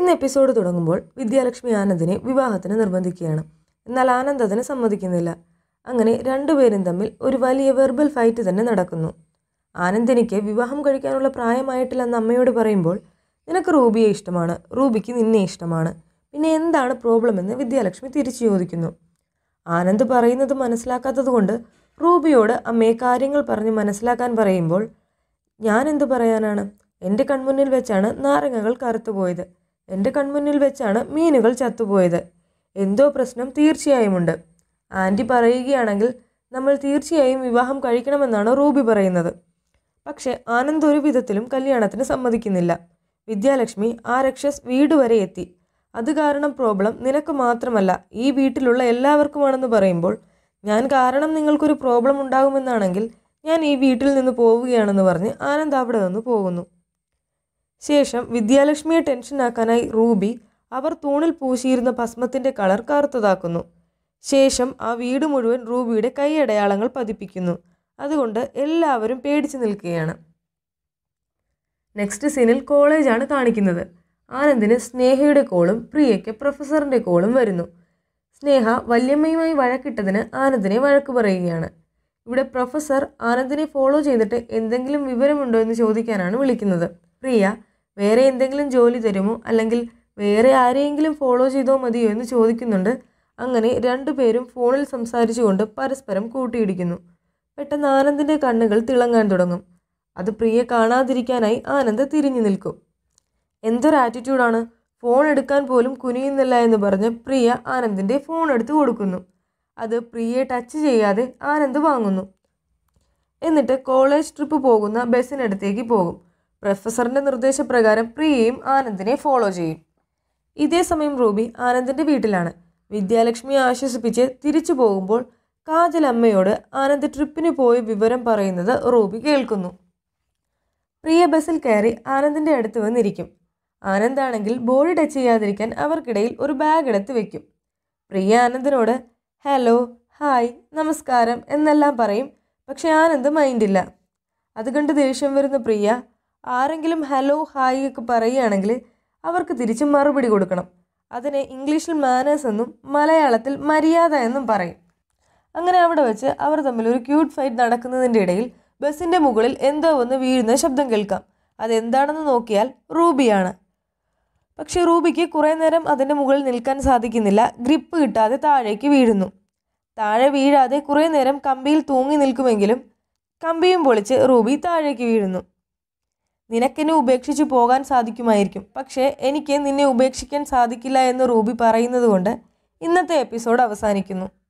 ഇന്ന് എപ്പിസോഡ് തുടങ്ങുമ്പോൾ വിദ്യാലക്ഷ്മി ആനന്ദിനെ വിവാഹത്തിന് നിർബന്ധിക്കുകയാണ് എന്നാൽ ആനന്ദ് അതിന് സമ്മതിക്കുന്നില്ല അങ്ങനെ രണ്ടുപേരും തമ്മിൽ ഒരു വലിയ വെർബൽ ഫൈറ്റ് തന്നെ നടക്കുന്നു ആനന്ദ് എനിക്ക് വിവാഹം കഴിക്കാനുള്ള പ്രായമായിട്ടില്ലെന്ന് അമ്മയോട് പറയുമ്പോൾ നിനക്ക് റൂബിയെ ഇഷ്ടമാണ് റൂബിക്ക് നിന്നെ ഇഷ്ടമാണ് പിന്നെ എന്താണ് പ്രോബ്ലം എന്ന് വിദ്യാലക്ഷ്മി തിരിച്ചു ചോദിക്കുന്നു ആനന്ദ് പറയുന്നത് മനസ്സിലാക്കാത്തതുകൊണ്ട് റൂബിയോട് അമ്മയെ കാര്യങ്ങൾ പറഞ്ഞ് മനസ്സിലാക്കാൻ പറയുമ്പോൾ ഞാൻ എന്തു പറയാനാണ് എൻ്റെ കൺമുന്നിൽ വെച്ചാണ് നാരങ്ങകൾ കറുത്തുപോയത് എൻ്റെ കൺമുന്നിൽ വെച്ചാണ് മീനുകൾ ചത്തുപോയത് എന്തോ പ്രശ്നം തീർച്ചയായുമുണ്ട് ആൻറ്റി പറയുകയാണെങ്കിൽ നമ്മൾ തീർച്ചയായും വിവാഹം കഴിക്കണമെന്നാണ് റൂബി പറയുന്നത് പക്ഷേ ആനന്ദ് ഒരു വിധത്തിലും കല്യാണത്തിന് സമ്മതിക്കുന്നില്ല വിദ്യാലക്ഷ്മി ആ രക്ഷസ് വീട് വരെ എത്തി അത് കാരണം പ്രോബ്ലം നിനക്ക് മാത്രമല്ല ഈ വീട്ടിലുള്ള എല്ലാവർക്കുമാണെന്ന് പറയുമ്പോൾ ഞാൻ കാരണം നിങ്ങൾക്കൊരു പ്രോബ്ലം ഉണ്ടാകുമെന്നാണെങ്കിൽ ഞാൻ ഈ വീട്ടിൽ നിന്ന് പോവുകയാണെന്ന് പറഞ്ഞ് ആനന്ദ് അവിടെ നിന്ന് പോകുന്നു ശേഷം വിദ്യാലക്ഷ്മിയെ ടെൻഷനാക്കാനായി റൂബി അവർ തൂണിൽ പൂശിയിരുന്ന ഭസ്മത്തിൻ്റെ കളർ കറുത്തതാക്കുന്നു ശേഷം ആ വീട് മുഴുവൻ റൂബിയുടെ കൈയടയാളങ്ങൾ പതിപ്പിക്കുന്നു അതുകൊണ്ട് എല്ലാവരും പേടിച്ചു നിൽക്കുകയാണ് നെക്സ്റ്റ് സീനിൽ കോളേജാണ് കാണിക്കുന്നത് ആനന്ദിന് സ്നേഹയുടെ കോളും പ്രിയയ്ക്ക് പ്രൊഫസറിൻ്റെ കോളും വരുന്നു സ്നേഹ വല്യമ്മയുമായി വഴക്കിട്ടതിന് ആനന്ദിനെ വഴക്ക് പറയുകയാണ് ഇവിടെ പ്രൊഫസർ ആനന്ദിനെ ഫോളോ ചെയ്തിട്ട് എന്തെങ്കിലും വിവരമുണ്ടോ എന്ന് ചോദിക്കാനാണ് വിളിക്കുന്നത് പ്രിയ വേറെ എന്തെങ്കിലും ജോലി തരുമോ അല്ലെങ്കിൽ വേറെ ആരെയെങ്കിലും ഫോളോ ചെയ്തോ മതിയോ എന്ന് ചോദിക്കുന്നുണ്ട് അങ്ങനെ രണ്ടുപേരും ഫോണിൽ സംസാരിച്ചുകൊണ്ട് പരസ്പരം കൂട്ടിയിടിക്കുന്നു പെട്ടെന്ന് ആനന്ദിൻ്റെ കണ്ണുകൾ തിളങ്ങാൻ തുടങ്ങും അത് പ്രിയ കാണാതിരിക്കാനായി ആനന്ദ് തിരിഞ്ഞു നിൽക്കും എന്തൊരു ആറ്റിറ്റ്യൂഡാണ് ഫോൺ എടുക്കാൻ പോലും കുനിയുന്നില്ല എന്ന് പറഞ്ഞ് പ്രിയ ആനന്ദിൻ്റെ ഫോൺ എടുത്ത് കൊടുക്കുന്നു അത് പ്രിയയെ ടച്ച് ചെയ്യാതെ ആനന്ദ് വാങ്ങുന്നു എന്നിട്ട് കോളേജ് ട്രിപ്പ് പോകുന്ന ബസ്സിനടുത്തേക്ക് പോകും പ്രൊഫസറിൻ്റെ നിർദ്ദേശപ്രകാരം പ്രിയയും ആനന്ദിനെ ഫോളോ ചെയ്യും ഇതേ സമയം റൂബി ആനന്ദിൻ്റെ വീട്ടിലാണ് വിദ്യാലക്ഷ്മിയെ ആശ്വസിപ്പിച്ച് തിരിച്ചു പോകുമ്പോൾ കാജൽ അമ്മയോട് ആനന്ദ് ട്രിപ്പിന് പോയ വിവരം പറയുന്നത് റൂബി കേൾക്കുന്നു പ്രിയ ബസ്സിൽ കയറി ആനന്ദിൻ്റെ അടുത്ത് വന്നിരിക്കും ആനന്ദാണെങ്കിൽ ബോഡി ടച്ച് ചെയ്യാതിരിക്കാൻ അവർക്കിടയിൽ ഒരു ബാഗ് എടുത്ത് വെക്കും പ്രിയ ആനന്ദിനോട് ഹലോ ഹായ് നമസ്കാരം എന്നെല്ലാം പറയും പക്ഷെ ആനന്ദ് മൈൻഡില്ല അത് കണ്ട് ദേഷ്യം വരുന്ന പ്രിയ ആരെങ്കിലും ഹലോ ഹായ് ഒക്കെ പറയുകയാണെങ്കിൽ അവർക്ക് തിരിച്ച് മറുപടി കൊടുക്കണം അതിനെ ഇംഗ്ലീഷിൽ മാനേഴ്സ് എന്നും മലയാളത്തിൽ മര്യാദ എന്നും പറയും അങ്ങനെ അവിടെ വെച്ച് അവർ തമ്മിൽ ഒരു ക്യൂട്ട് ഫൈറ്റ് നടക്കുന്നതിൻ്റെ ഇടയിൽ ബസ്സിൻ്റെ മുകളിൽ എന്തോ ഒന്ന് വീഴുന്ന ശബ്ദം കേൾക്കാം അതെന്താണെന്ന് നോക്കിയാൽ റൂബിയാണ് പക്ഷേ റൂബിക്ക് കുറേ നേരം അതിൻ്റെ മുകളിൽ നിൽക്കാൻ സാധിക്കുന്നില്ല ഗ്രിപ്പ് കിട്ടാതെ താഴേക്ക് വീഴുന്നു താഴെ വീഴാതെ കുറേ നേരം കമ്പിയിൽ തൂങ്ങി നിൽക്കുമെങ്കിലും കമ്പിയും പൊളിച്ച് റൂബി താഴേക്ക് വീഴുന്നു നിനക്കെന്നെ ഉപേക്ഷിച്ച് പോകാൻ സാധിക്കുമായിരിക്കും പക്ഷേ എനിക്ക് നിന്നെ ഉപേക്ഷിക്കാൻ സാധിക്കില്ല എന്ന് റൂബി പറയുന്നത് കൊണ്ട് ഇന്നത്തെ എപ്പിസോഡ് അവസാനിക്കുന്നു